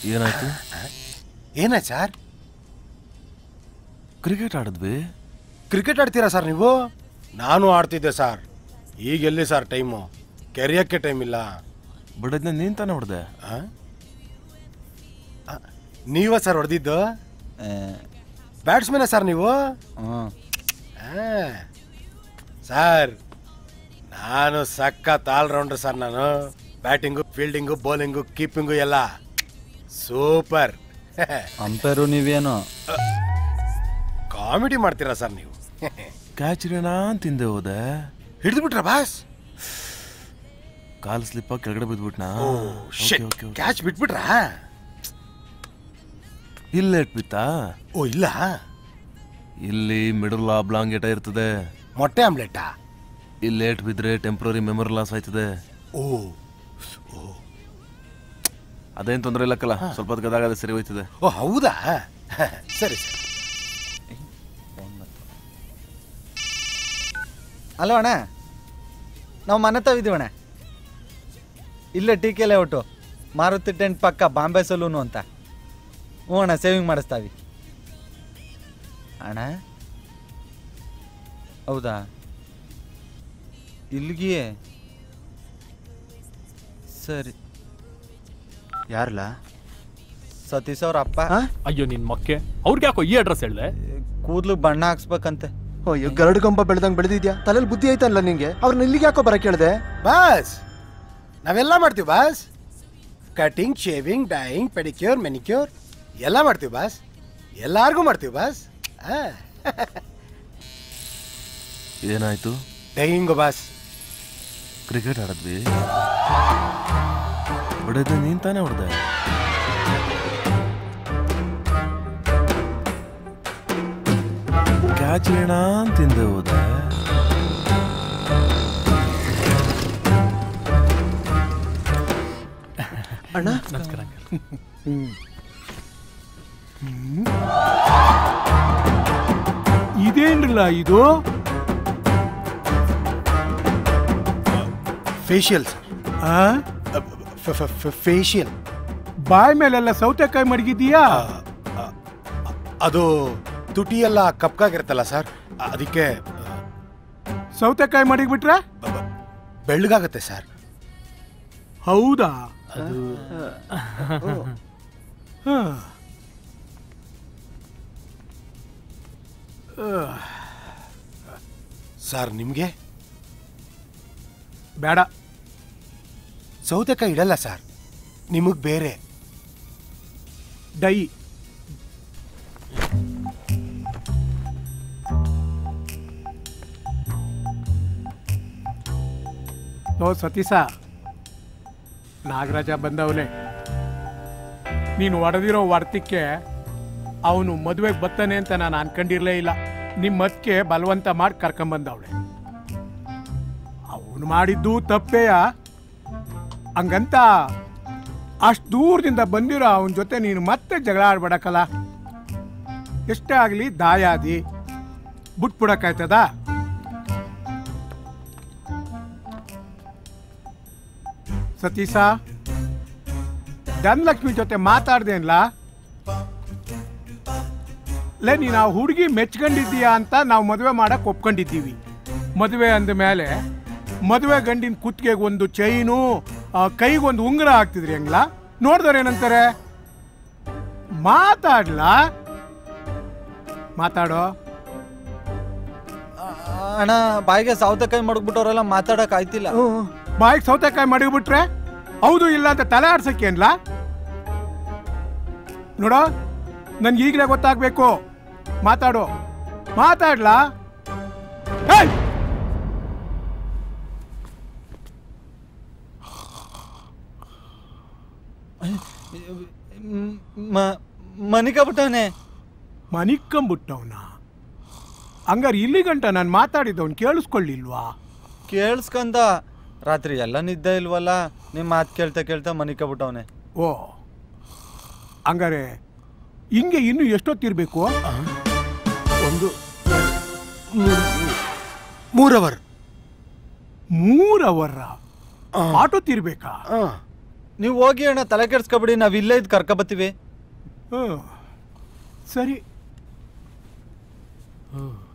ಏನಾಯ್ತು ಏನಾಯ್ತು sir cricket ಆಡಿದ್ವಿ ಕ್ರಿಕೆಟ್ ಆಡ್ತೀರಾ ಸರ್ ನೀವು ನಾನು ಆಡ್ತಿದ್ದೆ ಸರ್ ಈಗ ಎಲ್ಲಿ ಸರ್ ಟೈಮು ಕೆರೆಯೋಕ್ಕೆ ಟೈಮ್ ಇಲ್ಲ ಬಟ್ ಅದನ್ನ ನೀನ್ ತಾನೇ ಹೊಡೆದೆ ಆ? ಆ, ನೀವ ಸರ್ ಹೊಡೆದಿದ್ದು ಬ್ಯಾಟ್ಸ್ಮನ ಸರ್ ನೀವು ಆ. ಸರ್ ನಾನು ಸಖತ್ ಆಲ್ ರೌಂಡರ್ ಸರ್ ನಾನು ಬ್ಯಾಟಿಂಗು ಫೀಲ್ಡಿಂಗು ಬೌಲಿಂಗು ಕೀಪಿಂಗು ಎಲ್ಲ ಸೂಪರ್ ಅಂಪೇರು ನೀವೇನು ಕಾಮಿಡಿ ಮಾಡ್ತೀರಾ ಸರ್ ನೀವು ಕ್ಯಾಚ್ ಹಿಡಿಯೋಣ ತಿಂದೆ ಹೋದೆ ಹಿಡಿದು ಬಿಟ್ರ ಬಾಸ್ ಕಾಲ್ ಸ್ಲಿಪ್ ಕೆಳಗಡೆ ಬಿದ್ಬಿಟ್ನಾ ಕ್ಯಾಚ್ ಬಿಟ್ಬಿಟ್ರಾ ಇಲ್ಲೇ ಇಟ್ಬಿತ್ತಾ ಓ ಇಲ್ಲ ಇಲ್ಲಿ ಮಿಡಲ್ ಆಬ್ಲಾಂಗ್ ಏಟ ಇರ್ತದೆ ಮೊಟ್ಟೆ ಆಮ್ಲೆಟಾ ಇಲ್ಲಿ ಲೇಟ್ ಬಿದ್ರೆ ಟೆಂಪ್ರರಿ ಮೆಮೊರಿ ಲಾಸ್ ಆಯ್ತದೆ ಓ ಅದೇನ್ ತೊಂದರೆ ಇಲ್ಲಕ್ಕಲ್ಲ ಸ್ವಲ್ಪ ಹೊತ್ತು ಗದಾಗದ ಸರಿ ಹೋಯ್ತದೆ ಓ ಹೌದಾ ಸರಿ ಸರ್ ಅಲೋ ಅಣ್ಣ ನಾವು ಮನೆ ತಾವಿದ್ದೀವಣ್ಣ ಇಲ್ಲೇ T K layout Maruti tent ಪಕ್ಕ ಬಾಂಬೆ ಸಲೂನು ಅಂತ ಹ್ಞೂ ಅಣ್ಣ ಸೇವಿಂಗ್ ಮಾಡಿಸ್ತಾವಿ ಅಣ್ಣ ಹೌದಾ ಇಲ್ಲಿಗೆಯೇ ಸರಿ ಯಾರಲ್ಲ ಸತೀಶ್ ಅವ್ರ ಅಪ್ಪ ಅಯ್ಯೋ ನಿನ್ ಮಕ್ಕೆ ಅವ್ರಿಗೆ ಯಾಕೋ ಈ ಅಡ್ರೆಸ್ ಹೇಳ್ದೆ ಕೂದ್ಲು ಬಣ್ಣ ಹಾಕ್ಸ್ಬೇಕಂತೆ ಅಯ್ಯೋ ಗರಡು ಕಂಬ ಬೆಳ್ದಂಗ್ ಬೆಳೆದಿದ್ಯಾ ತಲೆಯಲ್ಲಿ ಬುದ್ಧಿ ಐತಲ್ಲ ನಿಂಗೆ ಅವ್ರನ್ನ ಇಲ್ಲಿಗೆ ಯಾಕೋ ಬರ ಕೇಳ್ದೆ ಬಾಸ್ ನಾವೆಲ್ಲ ಮಾಡ್ತೀವಿ boss cutting shaving dyeing pedicure manicure ಎಲ್ಲ ಮಾಡ್ತೀವಿ ಬಾಸ್ ಎಲ್ಲಾರ್ಗೂ ಮಾಡ್ತೀವಿ ಬಾಸ್ ಏನಾಯ್ತು ಡೈಯಿಂಗು ಬಾಸ್ ಕ್ರಿಕೆಟ್ ಆಡಿದ್ವಿ ಬಟ್ ನೀನ್ ತಾನೇ ಹೊಡೆದೆ ಕ್ಯಾಚ್ ಹಿಡಿಯೋಣ ತಿಂದೆ ಹೋದೆ ಅಣ್ಣ ನಮಸ್ಕಾರ ಇದೇನ್ರಲ್ಲ ಇದು ಫೇಶಿಯಲ್ ಆ? ಫೇಶಿಯಲ್ ಬಾಯ್ ಮೇಲೆಲ್ಲ ಸೌತೆಕಾಯಿ ಮಡಗಿದೀಯಾ ಅದು ತುಟಿ ಎಲ್ಲ ಕಪ್ಕಾಗಿರುತ್ತಲ್ಲ ಸರ್ ಅದಕ್ಕೆ ಸೌತೆಕಾಯಿ ಮಡಗಿಬಿಟ್ರೆ ಬೆಳ್ಳಗಾಗತ್ತೆ ಸರ್ ಹೌದಾ ಅದು ಹ. ಸರ್ ನಿಮಗೆ ಬೇಡ ಸೌತೆಕಾಯಿ ಇಡಲ್ಲ ಸರ್ ನಿಮಗೆ ಬೇರೆ ಡೈ ಓ ಸತೀಶ ನಾಗರಾಜ ಬಂದವನೇ ನೀನು ಹೊಡೆದಿರೋ ಹೊಡ್ತಿಕ್ಕೆ ಅವನು ಮದುವೆಗೆ ಬರ್ತಾನೆ ಅಂತ ನಾನು ಅನ್ಕೊಂಡಿರ್ಲೇ ಇಲ್ಲ ನಿಮ್ಮ ಮತ್ಕೆ ಬಲವಂತ ಮಾಡಿ ಕರ್ಕೊಂಬಂದವಳೆ ಅವನು ಮಾಡಿದ್ದು ತಪ್ಪೇಯ ಹಂಗಂತ ಅಷ್ಟು ದೂರದಿಂದ ಬಂದಿರೋ ಅವನ ಜೊತೆ ನೀನು ಮತ್ತೆ ಜಗಳ ಆಡ್ಬೇಡಕ್ಕಲ್ಲ ಎಷ್ಟೇ ಆಗಲಿ ದಾಯಾದಿ ಬಿಟ್ಬಿಡಕ್ಕಾಯ್ತದ ಸತೀಶ ಧನಲಕ್ಷ್ಮಿ ಜೊತೆ ಮಾತಾಡ್ದೇನ್ಲ ಲೇ ನೀನು ಆ ಹುಡುಗಿ ಮೆಚ್ಕೊಂಡಿದ್ದೀಯಾ ಅಂತ ನಾವು ಮದುವೆ ಮಾಡಕ್ ಒಪ್ಕೊಂಡಿದ್ದೀವಿ ಮದುವೆ ಅಂದ ಮೇಲೆ ಮದುವೆ ಗಂಡಿನ ಕುತ್ತಿಗೆಗೆ ಒಂದು ಚೈನು ಕೈಗೊಂದು ಉಂಗುರ ಹಾಕ್ತಿದ್ರಿ ಹೆಂಗ್ಲ ನೋಡಿದವ್ರು ಏನಂತಾರೆ ಮಾತಾಡ್ಲಾ ಮಾತಾಡೋ ಅಣ್ಣ ಬಾಯಿಗೆ ಸೌತೆಕಾಯಿ ಮಡಗ್ಬಿಟ್ಟವ್ರೆಲ್ಲ ಮಾತಾಡಕ್ ಆಯ್ತಿಲ್ಲ ಬಾಯಿಗೆ ಸೌತೆಕಾಯಿ ಮಡಗ್ಬಿಟ್ರೆ ಹೌದು ಇಲ್ಲ ಅಂತ ತಲೆ ಆಡ್ಸಕ್ಕೇನ್ಲ ನೋಡೋ ನನ್ಗೆ ಈಗಲೇ ಗೊತ್ತಾಗ್ಬೇಕು ಮಾತಾಡು ಮಾತಾಡ್ಲಾ ಏಯ್! ಮನಿಕಬಿಟ್ಟವನೆ ಮನಿಕ್ಕಂಬಿಟ್ಟವನ ಹಂಗಾರೆ ಇಲ್ಲಿ ಗಂಟ ನಾನು ಮಾತಾಡಿದ್ದವನು ಕೇಳಿಸ್ಕೊಳ್ಳಿಲ್ವಾ ಕೇಳಿಸ್ಕಂದ ರಾತ್ರಿ ಎಲ್ಲ ನಿದ್ದೆ ಇಲ್ವಲ್ಲ ನಿಮ್ಮ ಮಾತು ಕೇಳ್ತಾ ಕೇಳ್ತಾ ಮನಿಕಬಿಟ್ಟವನೆ ಓ ಹಂಗಾರೆ ಹಿಂಗೆ ಇನ್ನು ಎಷ್ಟೊತ್ತಿರ್ಬೇಕು ಒಂದು ಮೂರ್ ಅವರ್ ಮೂರ್ ಅವರ್ ಆಟೋ ತಿರ್ಬೇಕಾ ನೀವು ಹೋಗಿ ಅಣ್ಣ ತಲೆ ಕೆಡ್ಸ್ಕೊಬಿಡಿ ನಾವು ಇಲ್ಲೇ ಇದ್ದು ಕರ್ಕೊಬತ್ತೀವಿ ಹ್ಞೂ ಸರಿ ಹ್ಮ್.